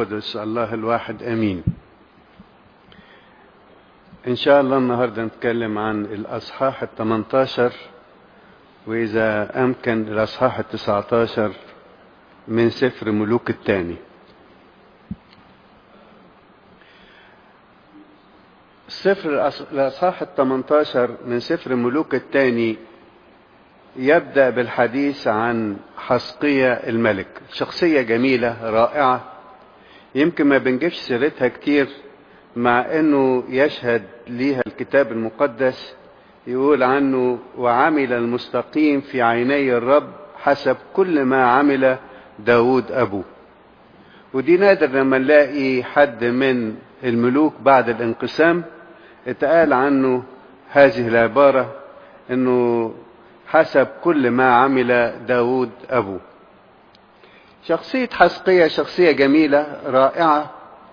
القدس الله الواحد امين ان شاء الله النهارده نتكلم عن الاصحاح ال 18 واذا امكن الاصحاح ال 19 من سفر ملوك الثاني سفر الاصحاح ال 18 من سفر ملوك الثاني يبدأ بالحديث عن حسقية الملك شخصية جميلة رائعة يمكن ما بنجيبش سيرتها كتير مع انه يشهد ليها الكتاب المقدس يقول عنه وعمل المستقيم في عيني الرب حسب كل ما عمل داود أبوه ودي نادر لما نلاقي حد من الملوك بعد الانقسام اتقال عنه هذه العبارة انه حسب كل ما عمل داود أبوه شخصية حسقية شخصية جميلة رائعة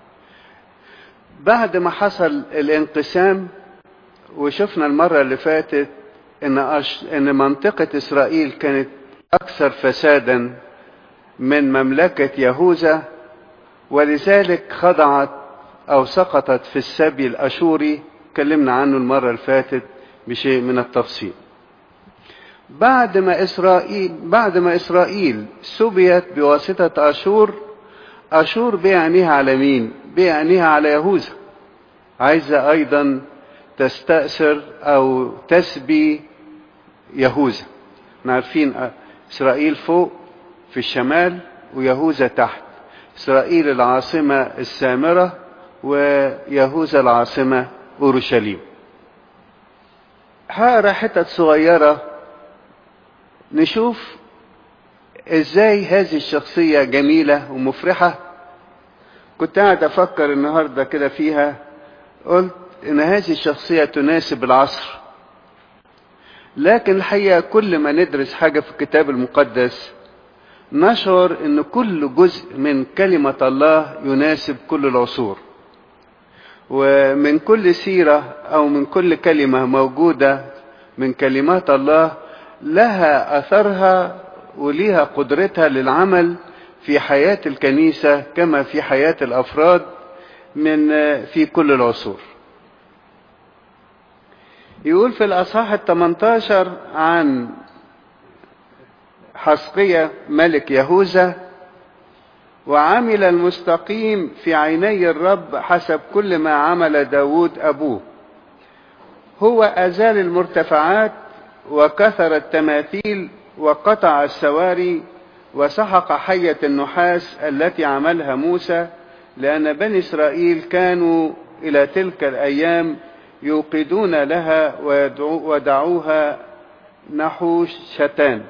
بعد ما حصل الانقسام وشفنا المرة اللي فاتت إن, أش... إن منطقة إسرائيل كانت أكثر فسادا من مملكة يهوذا ولذلك خضعت أو سقطت في السبي الأشوري اتكلمنا عنه المرة اللي فاتت بشيء من التفصيل بعد ما إسرائيل بعد ما إسرائيل سبيت بواسطة أشور أشور بيعنيها على مين؟ بيعنيها على يهوذا عايزة أيضا تستأثر أو تسبي يهوذا عارفين إسرائيل فوق في الشمال ويهوذا تحت إسرائيل العاصمة السامرة ويهوذا العاصمة أورشليم هقرا حتت صغيرة نشوف ازاي هذه الشخصية جميلة ومفرحة كنت قاعد افكر النهاردة كده فيها قلت ان هذه الشخصية تناسب العصر لكن الحقيقة كل ما ندرس حاجة في الكتاب المقدس نشعر ان كل جزء من كلمة الله يناسب كل العصور ومن كل سيرة او من كل كلمة موجودة من كلمات الله لها اثرها وليها قدرتها للعمل في حياة الكنيسة كما في حياة الافراد من في كل العصور يقول في الاصحاح ال 18 عن حسقية ملك يهوذا وعمل المستقيم في عيني الرب حسب كل ما عمل داود أبوه هو أزال المرتفعات وكثر التماثيل وقطع السواري وسحق حية النحاس التي عملها موسى لأن بني إسرائيل كانوا إلى تلك الأيام يوقدون لها ودعوها نحوش شتان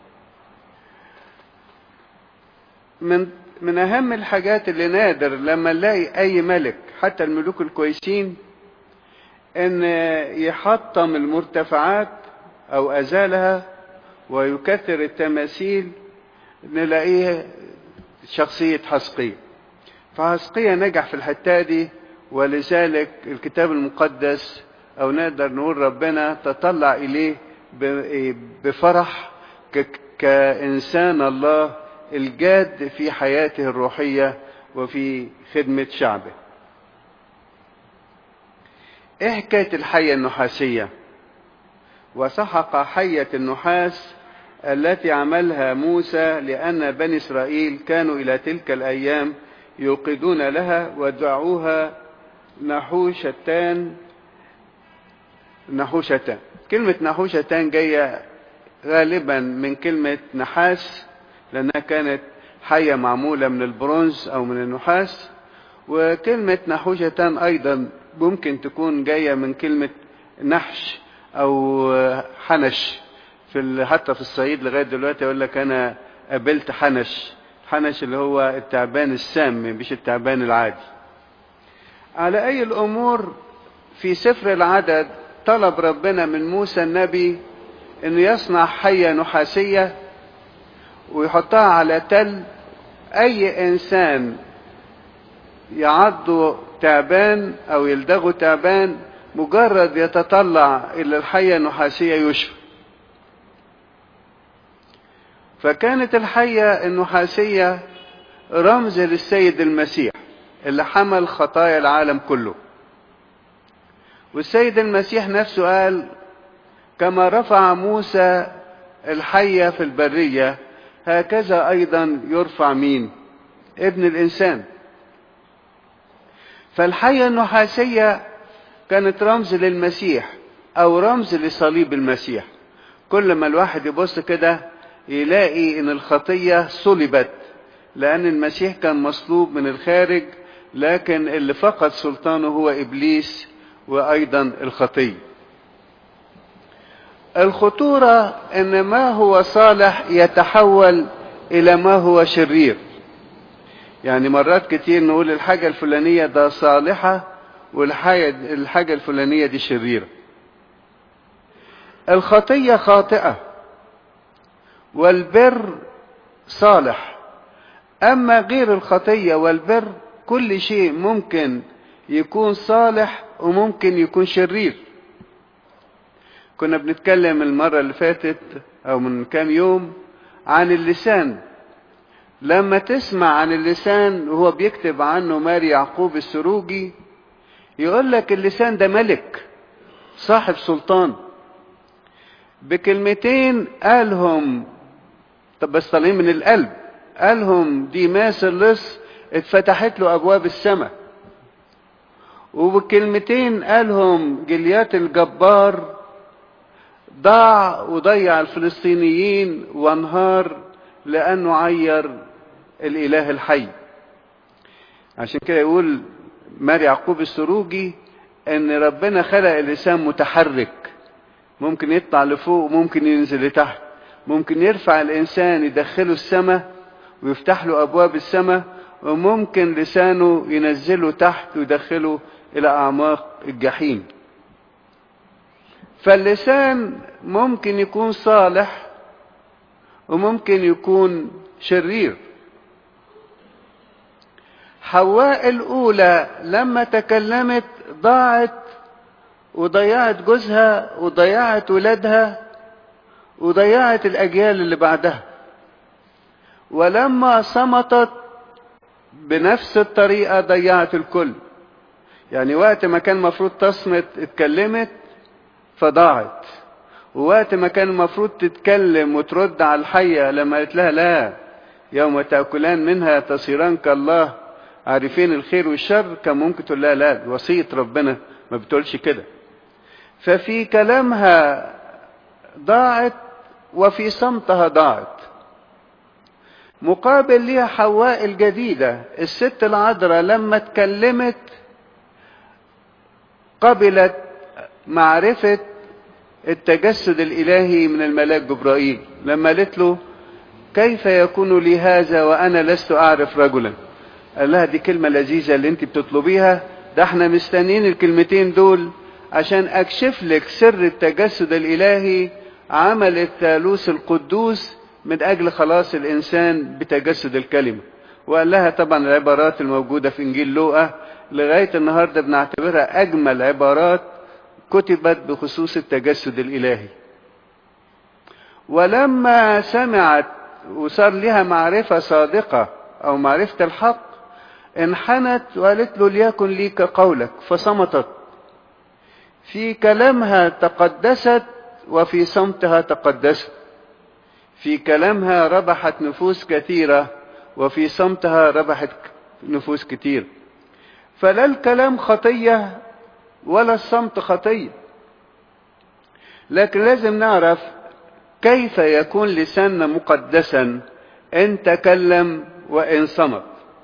من من اهم الحاجات اللي نادر لما نلاقي اي ملك حتى الملوك الكويسين ان يحطم المرتفعات او ازالها ويكثر التماثيل نلاقيه شخصية حسقية فحسقية نجح في الحتة دي ولذلك الكتاب المقدس او نقدر نقول ربنا تطلع اليه بفرح كإنسان الله الجاد في حياته الروحية وفي خدمة شعبه ايه حكاية الحية النحاسية وسحق حية النحاس التي عملها موسى لأن بني إسرائيل كانوا إلى تلك الأيام يوقدون لها ودعوها نحوشتان نحوشتان كلمة نحوشتان جاية غالبا من كلمة نحاس لأنها كانت حية معمولة من البرونز أو من النحاس وكلمة نحوشتان أيضا ممكن تكون جاية من كلمة نحش أو حنش في حتى في الصعيد لغاية دلوقتي يقول لك أنا قابلت حنش حنش اللي هو التعبان السام مش التعبان العادي على أي الأمور في سفر العدد طلب ربنا من موسى النبي انه يصنع حية نحاسية ويحطها على تل اي انسان يعض تعبان او يلدغه تعبان مجرد يتطلع الى الحية النحاسية يشفى فكانت الحية النحاسية رمز للسيد المسيح اللي حمل خطايا العالم كله والسيد المسيح نفسه قال كما رفع موسى الحية في البرية هكذا أيضا يرفع مين ابن الإنسان فالحية النحاسية كانت رمز للمسيح أو رمز لصليب المسيح كل ما الواحد يبص كده يلاقي ان الخطية صلبت لان المسيح كان مصلوب من الخارج لكن اللي فقد سلطانه هو ابليس وايضا الخطية الخطورة ان ما هو صالح يتحول الى ما هو شرير يعني مرات كتير نقول الحاجة الفلانية ده صالحة والحاجة الحاجة الفلانية دي شريرة الخطية خاطئة والبر صالح أما غير الخطية والبر كل شيء ممكن يكون صالح وممكن يكون شرير كنا بنتكلم المرة اللي فاتت أو من كام يوم عن اللسان لما تسمع عن اللسان وهو بيكتب عنه ماري يعقوب السروجي يقول لك اللسان ده ملك صاحب سلطان بكلمتين قالهم طب بس طالعين من القلب قالهم ديماس اللص اتفتحت له ابواب السماء وبكلمتين قالهم جليات الجبار ضاع وضيع الفلسطينيين وانهار لانه عير الاله الحي عشان كده يقول ماري يعقوب السروجي ان ربنا خلق اللسان متحرك ممكن يطلع لفوق وممكن ينزل لتحت ممكن يرفع الإنسان يدخله السماء ويفتح له أبواب السماء وممكن لسانه ينزله تحت ويدخله إلى أعماق الجحيم فاللسان ممكن يكون صالح وممكن يكون شرير حواء الأولى لما تكلمت ضاعت وضيعت جوزها وضيعت ولادها وضيعت الأجيال اللي بعدها ولما صمتت بنفس الطريقة ضيعت الكل يعني وقت ما كان المفروض تصمت اتكلمت فضاعت ووقت ما كان المفروض تتكلم وترد على الحية لما قالت لها لا يوم تأكلان منها تصيران كالله عارفين الخير والشر كان ممكن تقول لها لا وصية ربنا ما بتقولش كده ففي كلامها ضاعت وفي صمتها ضاعت مقابل ليها حواء الجديدة الست العذراء لما اتكلمت قبلت معرفة التجسد الإلهي من الملاك جبرائيل لما قالت له كيف يكون لي هذا وأنا لست أعرف رجلا قال لها دي كلمة لذيذة اللي انت بتطلبيها ده احنا مستنيين الكلمتين دول عشان اكشف لك سر التجسد الالهي عمل الثالوث القدوس من اجل خلاص الانسان بتجسد الكلمه وقال لها طبعا العبارات الموجوده في انجيل لوقا لغايه النهارده بنعتبرها اجمل عبارات كتبت بخصوص التجسد الالهي ولما سمعت وصار لها معرفه صادقه او معرفه الحق انحنت وقالت له ليكن لي كقولك فصمتت في كلامها تقدست وفي صمتها تقدست في كلامها ربحت نفوس كثيرة وفي صمتها ربحت نفوس كثير فلا الكلام خطية ولا الصمت خطية لكن لازم نعرف كيف يكون لساننا مقدسا ان تكلم وان صمت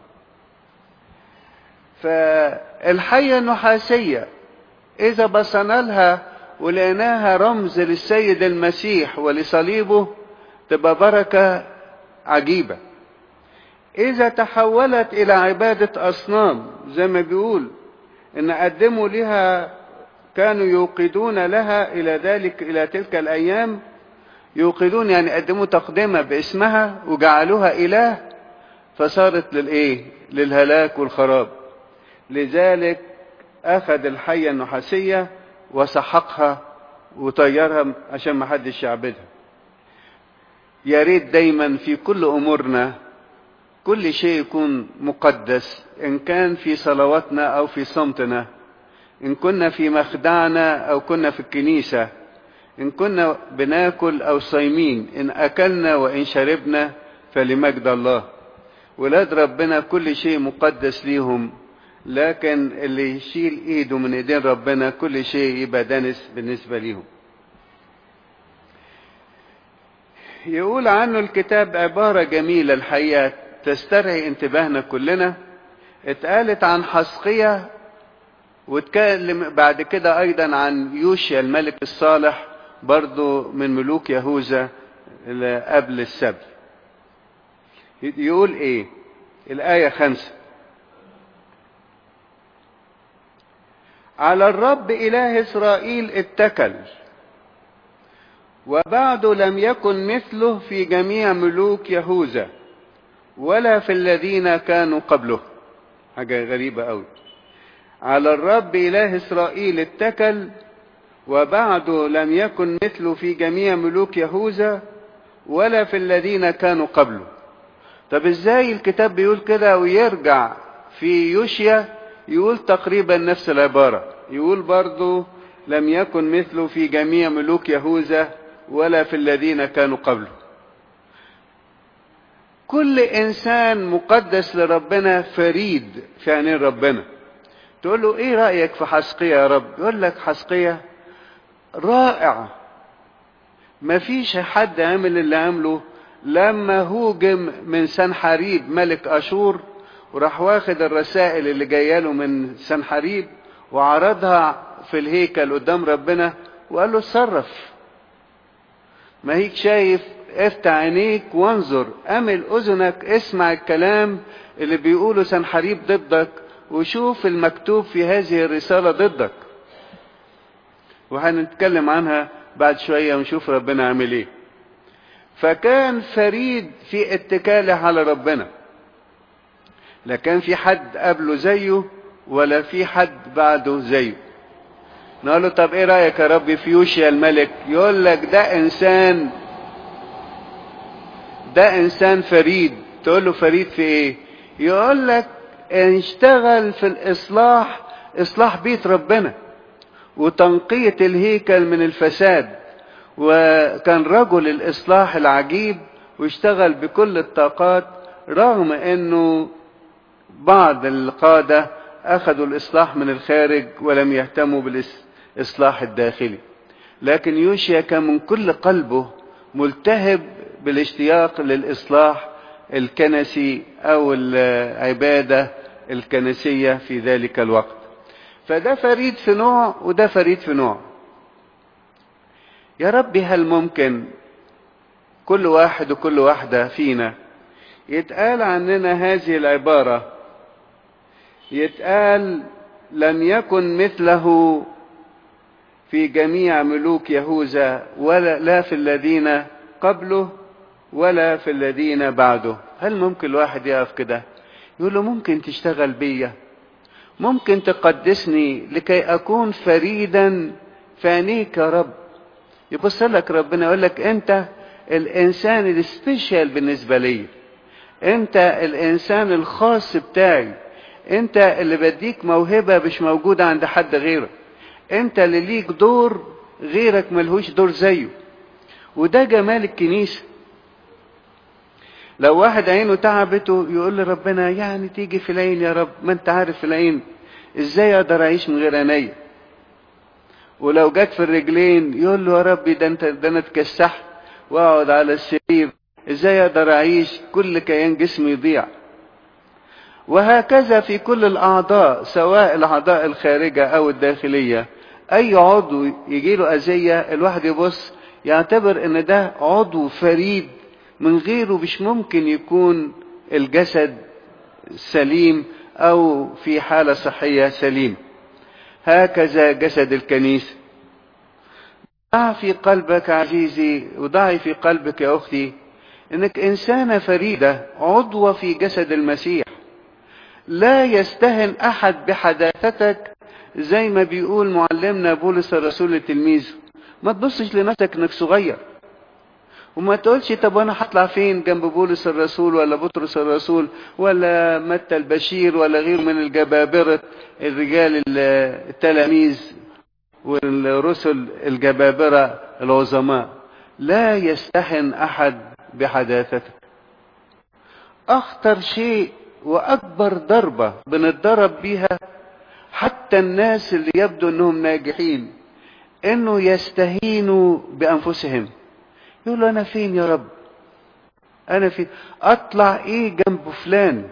فالحية النحاسية إذا بصنا لها ولقيناها رمز للسيد المسيح ولصليبه تبقى بركة عجيبة إذا تحولت إلى عبادة أصنام زي ما بيقول إن قدموا لها كانوا يوقدون لها إلى ذلك إلى تلك الأيام يوقدون يعني قدموا تقدمة باسمها وجعلوها إله فصارت للإيه؟ للهلاك والخراب لذلك أخذ الحية النحاسية وسحقها وطيرها عشان ما حدش يعبدها يا ريت دايما في كل أمورنا كل شيء يكون مقدس إن كان في صلواتنا أو في صمتنا إن كنا في مخدعنا أو كنا في الكنيسة إن كنا بناكل أو صايمين إن أكلنا وإن شربنا فلمجد الله ولاد ربنا كل شيء مقدس ليهم لكن اللي يشيل ايده من ايدين ربنا كل شيء يبقى دنس بالنسبة ليهم يقول عنه الكتاب عبارة جميلة الحقيقة تسترعي انتباهنا كلنا اتقالت عن حسقية واتكلم بعد كده ايضا عن يوشيا الملك الصالح برضو من ملوك يهوذا قبل السبت يقول ايه الآية خمسة على الرب إله إسرائيل اتكل وبعد لم يكن مثله في جميع ملوك يهوذا ولا في الذين كانوا قبله حاجة غريبة أوي على الرب إله إسرائيل اتكل وبعد لم يكن مثله في جميع ملوك يهوذا ولا في الذين كانوا قبله طب ازاي الكتاب بيقول كده ويرجع في يوشيا يقول تقريبا نفس العبارة يقول برضو لم يكن مثله في جميع ملوك يهوذا ولا في الذين كانوا قبله كل انسان مقدس لربنا فريد في عينين ربنا تقول له ايه رأيك في حسقية يا رب يقول لك حسقية رائع مفيش حد عمل اللي عمله لما هوجم من سنحريب ملك اشور وراح واخد الرسائل اللي جايه له من سنحريب وعرضها في الهيكل قدام ربنا وقال له اتصرف ما هيك شايف افتح عينيك وانظر امل اذنك اسمع الكلام اللي بيقوله سنحريب ضدك وشوف المكتوب في هذه الرساله ضدك وهنتكلم عنها بعد شويه ونشوف ربنا عامل ايه فكان فريد في اتكاله على ربنا لا كان في حد قبله زيه ولا في حد بعده زيه نقول له طب ايه رايك يا رب في يوشيا الملك يقول لك ده انسان ده انسان فريد تقول له فريد في ايه يقول لك اشتغل في الاصلاح اصلاح بيت ربنا وتنقية الهيكل من الفساد وكان رجل الاصلاح العجيب واشتغل بكل الطاقات رغم انه بعض القادة اخذوا الاصلاح من الخارج ولم يهتموا بالاصلاح الداخلي لكن يوشيا كان من كل قلبه ملتهب بالاشتياق للاصلاح الكنسي او العبادة الكنسية في ذلك الوقت فده فريد في نوع وده فريد في نوع يا ربي هل ممكن كل واحد وكل واحدة فينا يتقال عننا هذه العبارة يتقال لم يكن مثله في جميع ملوك يهوذا ولا لا في الذين قبله ولا في الذين بعده هل ممكن الواحد يقف كده يقول له ممكن تشتغل بيا ممكن تقدسني لكي اكون فريدا في عينيك يا رب يبص لك ربنا يقول لك انت الانسان السبيشال بالنسبه لي انت الانسان الخاص بتاعي انت اللي بديك موهبه مش موجوده عند حد غيرك انت اللي ليك دور غيرك ملهوش دور زيه وده جمال الكنيسه لو واحد عينه تعبته يقول لربنا يعني تيجي في العين يا رب ما انت عارف في العين ازاي اقدر اعيش من غير عينيا ولو جت في الرجلين يقول له يا ربي ده انت ده انا اتكسحت واقعد على السرير ازاي اقدر اعيش كل كيان جسمي يضيع وهكذا في كل الاعضاء سواء الاعضاء الخارجه او الداخليه اي عضو يجي له اذيه الواحد يبص يعتبر ان ده عضو فريد من غيره مش ممكن يكون الجسد سليم او في حاله صحيه سليم هكذا جسد الكنيسه ضع في قلبك عزيزي وضعي في قلبك يا اختي انك انسانه فريده عضوه في جسد المسيح لا يستهن احد بحداثتك زي ما بيقول معلمنا بولس الرسول لتلميذه ما تبصش لنفسك انك صغير وما تقولش طب وانا هطلع فين جنب بولس الرسول ولا بطرس الرسول ولا متى البشير ولا غيره من الجبابرة الرجال التلاميذ والرسل الجبابرة العظماء لا يستحن أحد بحداثتك أخطر شيء وأكبر ضربة بنتضرب بيها حتى الناس اللي يبدو أنهم ناجحين أنه يستهينوا بأنفسهم يقولوا أنا فين يا رب أنا فين أطلع إيه جنب فلان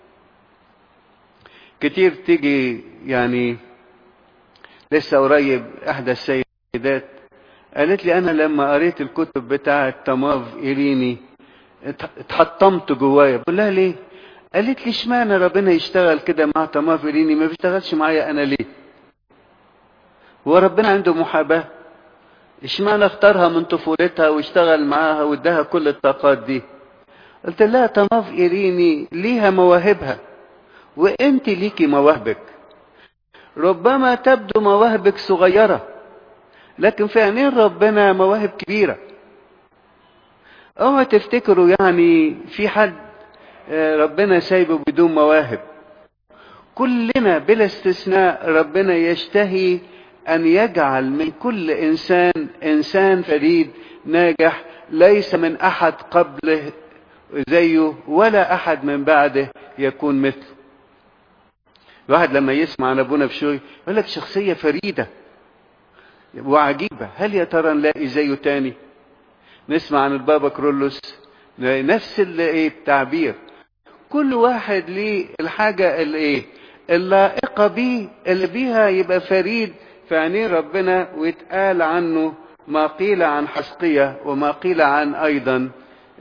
كتير تيجي يعني لسه قريب إحدى السيدات قالت لي أنا لما قريت الكتب بتاعة تماف إيريني اتحطمت جوايا بقول لها ليه قالت لي اشمعنى ربنا يشتغل كده مع تماف إيريني ما بيشتغلش معايا أنا ليه هو ربنا عنده محاباة اشمعنى اختارها من طفولتها واشتغل معاها واداها كل الطاقات دي قلت لها تماف إيريني ليها مواهبها وانت ليكي مواهبك ربما تبدو مواهبك صغيرة لكن في عينين ربنا مواهب كبيرة اوعى تفتكروا يعني في حد ربنا سايبه بدون مواهب كلنا بلا استثناء ربنا يشتهي ان يجعل من كل انسان انسان فريد ناجح ليس من احد قبله زيه ولا احد من بعده يكون مثله الواحد لما يسمع عن ابونا بشوي يقول لك شخصيه فريده وعجيبه هل يا ترى نلاقي زيه تاني نسمع عن البابا كرولوس نفس الايه التعبير كل واحد ليه الحاجه الايه اللائقه بيه اللي بيها يبقى فريد في عينين ربنا ويتقال عنه ما قيل عن حسقية وما قيل عن أيضا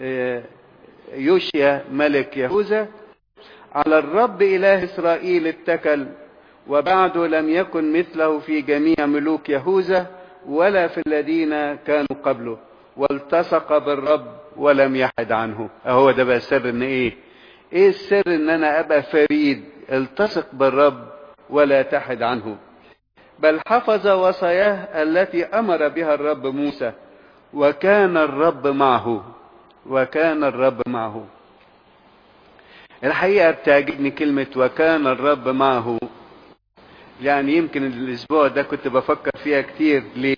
يوشيا ملك يهوذا على الرب إله إسرائيل اتكل وبعد لم يكن مثله في جميع ملوك يهوذا ولا في الذين كانوا قبله والتصق بالرب ولم يحد عنه اهو ده بقى السر ان ايه ايه السر ان انا ابقى فريد التصق بالرب ولا تحد عنه بل حفظ وصاياه التي امر بها الرب موسى وكان الرب معه وكان الرب معه الحقيقه بتعجبني كلمه وكان الرب معه يعني يمكن الاسبوع ده كنت بفكر فيها كتير ليه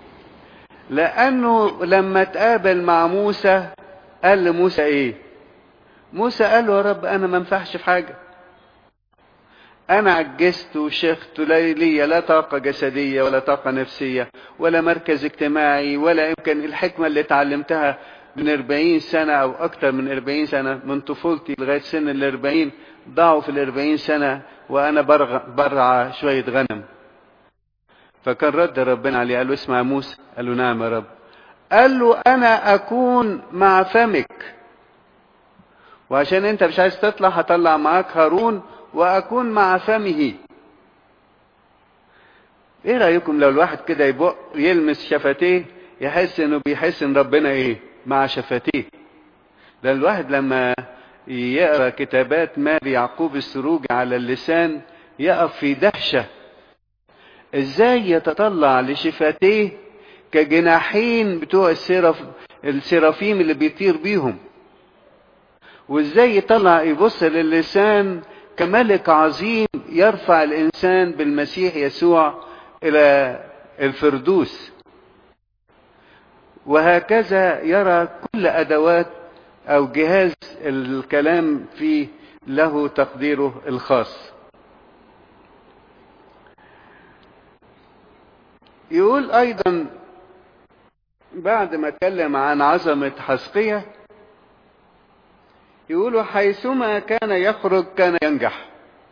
لانه لما تقابل مع موسى قال لموسى ايه موسى قال له يا رب انا ما انفعش في حاجه انا عجزت وشخت لي لا طاقة جسدية ولا طاقة نفسية ولا مركز اجتماعي ولا يمكن الحكمة اللي اتعلمتها من 40 سنة او اكتر من 40 سنة من طفولتي لغاية سن ال 40 ضاعوا في ال 40 سنة وانا برع شوية غنم فكان رد ربنا عليه قال له اسمع يا موسى قال له نعم يا رب قال له انا اكون مع فمك وعشان انت مش عايز تطلع هطلع معاك هارون واكون مع فمه ايه رايكم لو الواحد كده يبق يلمس شفتيه يحس انه بيحس ان ربنا ايه مع شفتيه ده الواحد لما يقرا كتابات ماري يعقوب السروج على اللسان يقف في دهشه ازاي يتطلع لشفتيه كجناحين بتوع السرف السرافيم اللي بيطير بيهم وازاي يطلع يبص للسان كملك عظيم يرفع الانسان بالمسيح يسوع الى الفردوس وهكذا يرى كل ادوات او جهاز الكلام فيه له تقديره الخاص يقول ايضا بعد ما اتكلم عن عظمه حسقيه يقولوا حيثما كان يخرج كان ينجح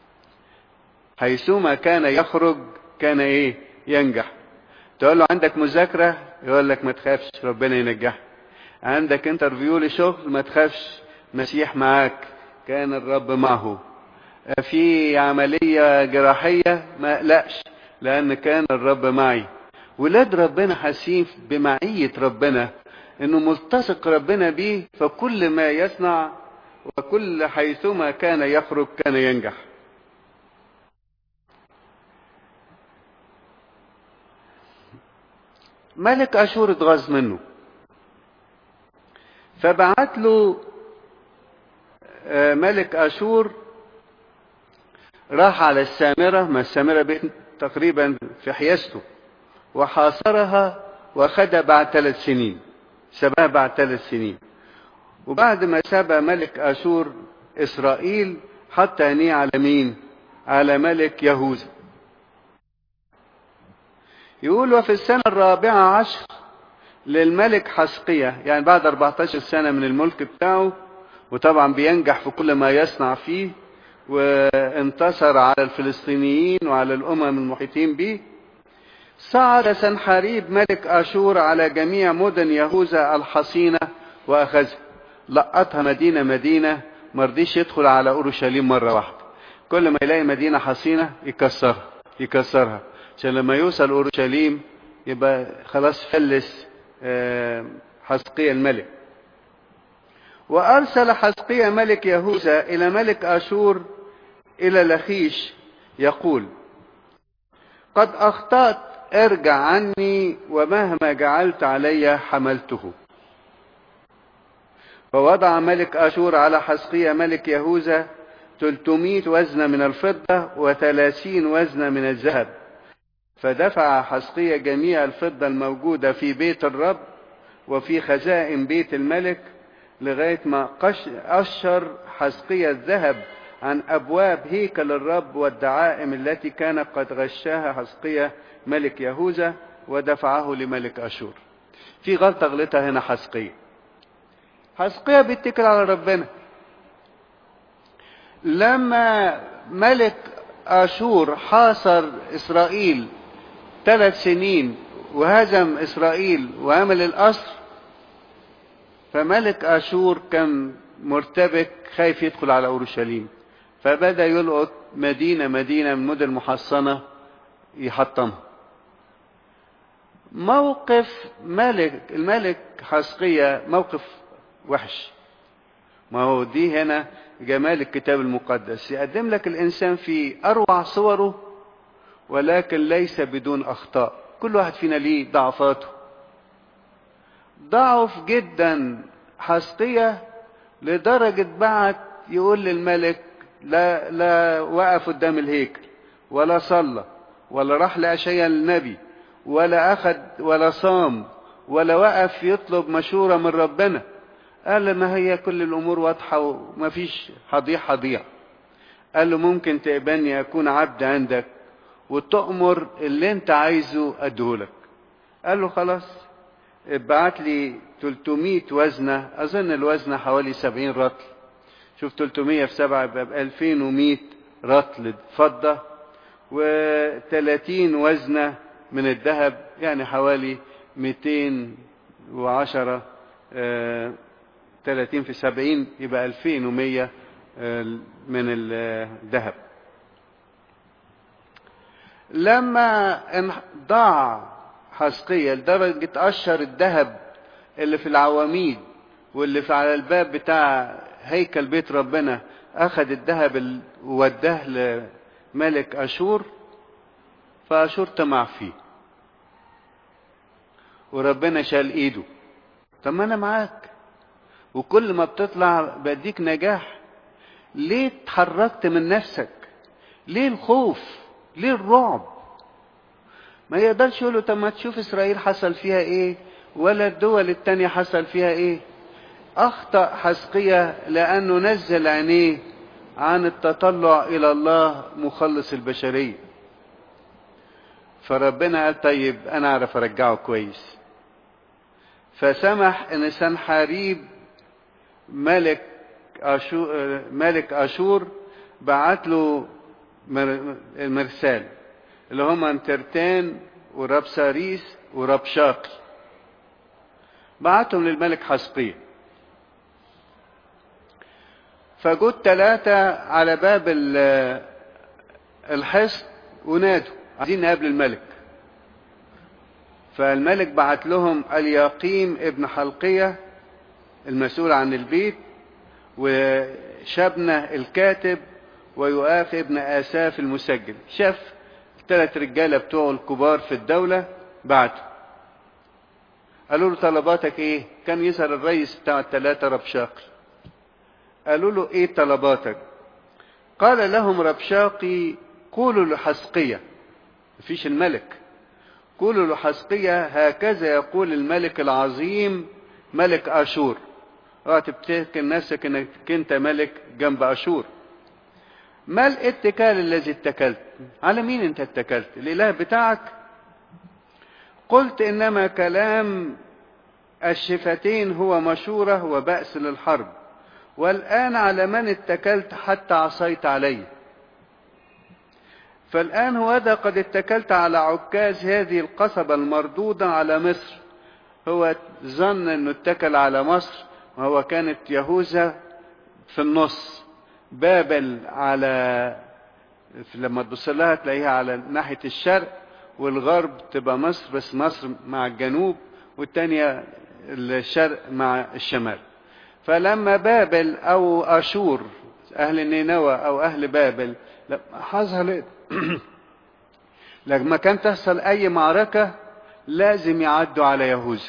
حيثما كان يخرج كان ايه ينجح تقول له عندك مذاكرة يقول لك ما تخافش ربنا ينجح عندك انترفيو لشغل ما تخافش مسيح معاك كان الرب معه في عملية جراحية ما قلقش لأن كان الرب معي ولاد ربنا حاسين بمعية ربنا انه ملتصق ربنا بيه فكل ما يصنع وكل حيثما كان يخرج كان ينجح ملك اشور اتغاظ منه فبعت له ملك اشور راح على السامرة ما السامرة بيت تقريبا في حيازته وحاصرها واخدها بعد ثلاث سنين سباها بعد ثلاث سنين وبعد ما سبى ملك اشور اسرائيل حط عينيه على مين على ملك يهوذا يقول وفي السنة الرابعة عشر للملك حسقية يعني بعد 14 سنة من الملك بتاعه وطبعا بينجح في كل ما يصنع فيه وانتصر على الفلسطينيين وعلى الأمم المحيطين به صعد سنحاريب ملك أشور على جميع مدن يهوذا الحصينة وأخذها لقطها مدينة مدينة مرضيش يدخل على أورشليم مرة واحدة كل ما يلاقي مدينة حصينة يكسرها يكسرها عشان لما يوصل أورشليم يبقى خلاص فلس حسقية الملك وأرسل حسقية ملك يهوذا إلى ملك أشور إلى لخيش يقول قد أخطأت ارجع عني ومهما جعلت علي حملته فوضع ملك أشور على حسقية ملك يهوذا 300 وزن من الفضة وثلاثين وزن من الذهب فدفع حسقية جميع الفضة الموجودة في بيت الرب وفي خزائن بيت الملك لغاية ما أشر حسقية الذهب عن أبواب هيكل الرب والدعائم التي كان قد غشاها حسقية ملك يهوذا ودفعه لملك أشور في غلطة غلطها هنا حسقية حسقية بيتكل على ربنا لما ملك أشور حاصر إسرائيل ثلاث سنين وهزم إسرائيل وعمل الأسر فملك أشور كان مرتبك خايف يدخل على أورشليم فبدأ يلقط مدينة مدينة من مدن محصنة يحطمها موقف ملك الملك حسقية موقف وحش ما هو دي هنا جمال الكتاب المقدس يقدم لك الإنسان في أروع صوره ولكن ليس بدون أخطاء كل واحد فينا ليه ضعفاته ضعف جدا حسقية لدرجة بعت يقول للملك لا لا وقف قدام الهيكل ولا صلى ولا راح لأشياء النبي ولا أخد ولا صام ولا وقف يطلب مشورة من ربنا قال ما هي كل الأمور واضحة وما فيش هضيع هضيع قال له ممكن تقبلني أكون عبد عندك وتؤمر اللي انت عايزه اديهولك قال له خلاص ابعت لي 300 وزنة اظن الوزنة حوالي 70 رطل شوف 300 في 7 يبقى 2100 رطل فضة و30 وزنة من الذهب يعني حوالي 210 آه 30 في 70 يبقى 2100 آه من الذهب لما ضاع حسقية لدرجة أشر الذهب اللي في العواميد واللي في على الباب بتاع هيكل بيت ربنا أخذ الذهب ووداه لملك أشور فأشور طمع فيه وربنا شال إيده طب ما أنا معاك وكل ما بتطلع بديك نجاح ليه اتحركت من نفسك ليه الخوف ليه الرعب ما يقدرش يقول له طب ما تشوف اسرائيل حصل فيها ايه ولا الدول التانية حصل فيها ايه اخطأ حسقية لانه نزل عينيه عن التطلع الى الله مخلص البشرية فربنا قال طيب انا اعرف ارجعه كويس فسمح ان سنحاريب ملك أشور ملك اشور بعت له المرسال اللي هم انترتان ورب ساريس ورب شاقي بعتهم للملك حسقية فجود ثلاثة على باب الحصن ونادوا عايزين نقابل الملك فالملك بعت لهم الياقيم ابن حلقية المسؤول عن البيت وشبنة الكاتب ويؤاخ ابن آساف المسجل شاف الثلاث رجالة بتوعه الكبار في الدولة بعته قالوا له طلباتك ايه كان يسأل الرئيس بتاع الثلاثة ربشاقي قالوا له ايه طلباتك قال لهم ربشاقي قولوا لحسقية مفيش الملك قولوا لحسقية هكذا يقول الملك العظيم ملك اشور اوعى تفتكر نفسك انك انت ملك جنب اشور ما الاتكال الذي اتكلت على مين انت اتكلت الاله بتاعك قلت انما كلام الشفتين هو مشورة وبأس للحرب والآن على من اتكلت حتى عصيت علي فالآن هو هذا قد اتكلت على عكاز هذه القصبة المردودة على مصر هو ظن انه اتكل على مصر وهو كانت يهوذا في النص بابل على لما تبص لها تلاقيها على ناحية الشرق والغرب تبقى مصر بس مصر مع الجنوب والتانية الشرق مع الشمال فلما بابل او اشور اهل نينوى او اهل بابل حصل لما كان تحصل اي معركة لازم يعدوا على يهوذا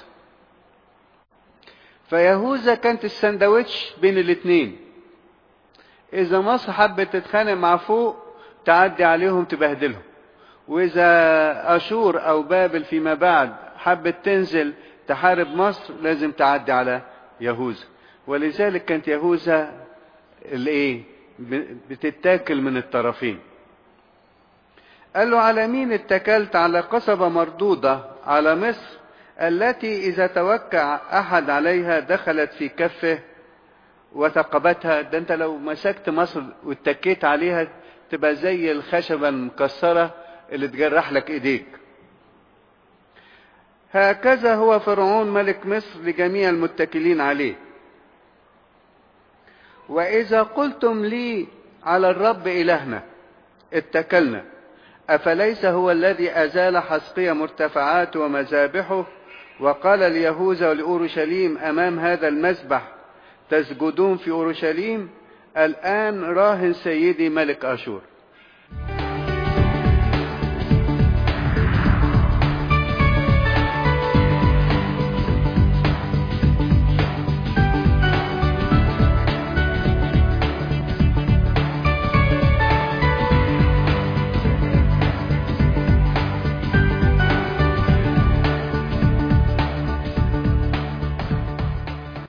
فيهوذا كانت السندوتش بين الاتنين اذا مصر حبت تتخانق مع فوق تعدي عليهم تبهدلهم واذا اشور او بابل فيما بعد حبت تنزل تحارب مصر لازم تعدي على يهوذا ولذلك كانت يهوذا الايه بتتاكل من الطرفين قال له على مين اتكلت على قصبة مردودة على مصر التي إذا توكع أحد عليها دخلت في كفه وثقبتها ده أنت لو مسكت مصر واتكيت عليها تبقى زي الخشبة المكسرة اللي تجرح لك إيديك هكذا هو فرعون ملك مصر لجميع المتكلين عليه وإذا قلتم لي على الرب إلهنا اتكلنا أفليس هو الذي أزال حسقية مرتفعات ومذابحه وقال ليهوذا ولأورشليم أمام هذا المذبح تسجدون في أورشليم الآن راهن سيدي ملك أشور